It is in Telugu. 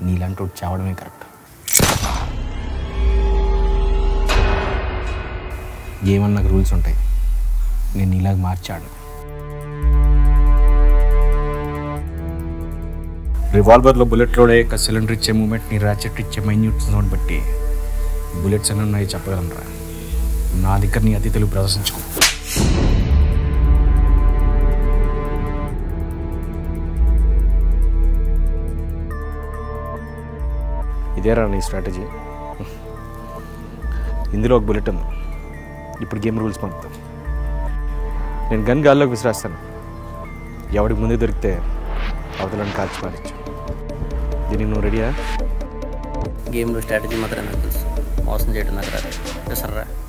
నీలాంటి వాడు చావడమే కరెక్ట్ గేమ్ అన్న నాకు రూల్స్ ఉంటాయి నేను నీలాగా మార్చాడు రివాల్వర్లో బుల్లెట్ లోడే యొక్క సిలిండర్ ఇచ్చే మూమెంట్ని ర్యాచెట్ ఇచ్చే మైన్యూట్ సౌండ్ బట్టి బుల్లెట్స్ అన్నీ ఉన్నాయి చెప్పగలనరా నా దగ్గర నీ అతిథులు ప్రదర్శించుకో ఇదేరా నీ స్ట్రాటజీ ఇందులో ఒక బుల్లెట్ ఉంది ఇప్పుడు గేమ్ రూల్స్ పంపుతాం నేను గన్ గాల్లోకి విసిరేస్తాను ఎవడికి ముందే దొరికితే అవతలని కాల్చి పారించు దీనికి నువ్వు రెడీయా గేమ్లో స్ట్రాటజీ మాత్రం నాకు తెలుసు మోసం చేయడం నాకు రాదు సర్రా